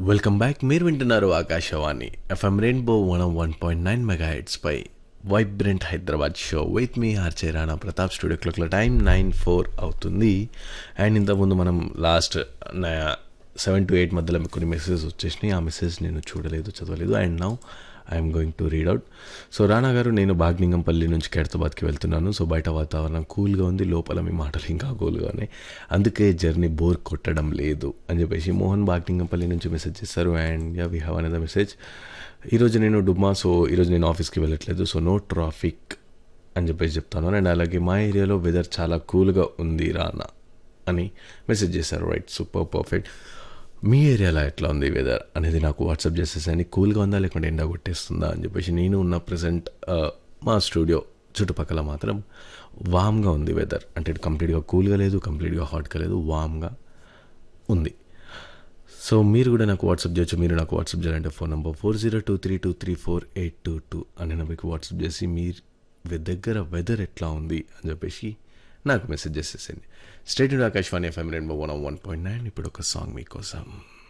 welcome back మీరు వింటున్నారు Akashvani FM rainbow one one point nine mega పై vibrant Hyderabad show with me RJ Rana Pratap studio క్లాక్ల time nine four అవుతుంది and ఇంతకుముందు మనం లాస్ట్ సెవెన్ టు ఎయిట్ మధ్యలో మీకు కొన్ని మెసేజెస్ వచ్చేసినాయి ఆ మెసేజ్ నేను చూడలేదు చదవలేదు and now I'm going to read out so Rana garu నేను బాగ్నింగంపల్లి నుంచి ఖైరతాబాద్కి వెళ్తున్నాను సో బయట వాతావరణం కూల్గా ఉంది లోపల మీ మాటలు ఇంకా కూల్గా ఉన్నాయి అందుకే జర్నీ బోర్ కొట్టడం లేదు అని చెప్పేసి మోహన్ బాగ్నింగంపల్లి నుంచి మెసేజ్ చేస్తారు and ya we have another message ఈరోజు నేను డుమ్మా సో ఈరోజు నేను ఆఫీస్కి వెళ్ళట్లేదు సో నో ట్రాఫిక్ అని చెప్పేసి చెప్తాను అండ్ అలాగే మా ఏరియాలో వెదర్ చాలా కూల్గా ఉంది రానా అని మెసేజ్ చేశారు రైట్ సూపర్ పర్ఫెక్ట్ మీ ఏరియాలో ఎట్లా ఉంది వెదర్ అనేది నాకు వాట్సాప్ చేసేసని కూల్గా ఉందా లేకుంటే ఎండ కొట్టేస్తుందా అని చెప్పేసి నేను ఉన్న ప్రజెంట్ మా స్టూడియో చుట్టుపక్కల మాత్రం వామ్గా ఉంది వెదర్ అంటే కంప్లీట్గా కూల్గా లేదు కంప్లీట్గా హాట్గా లేదు వామ్గా ఉంది సో మీరు కూడా నాకు వాట్సాప్ చేయొచ్చు మీరు నాకు వాట్సాప్ చేయాలంటే phone number four zero two three two three four eight two two అని మీకు వాట్సాప్ చేసి మీ దగ్గర వెదర్ ఎట్లా ఉంది అని చెప్పేసి నాకు మెసేజ్ చేసేసండి స్టేట్ ఆకాశవాణి ఎఫ్ఎం రెండు వన్ వన్ పాయింట్ నైన్ ఇప్పుడు ఒక సాంగ్ మీకోసం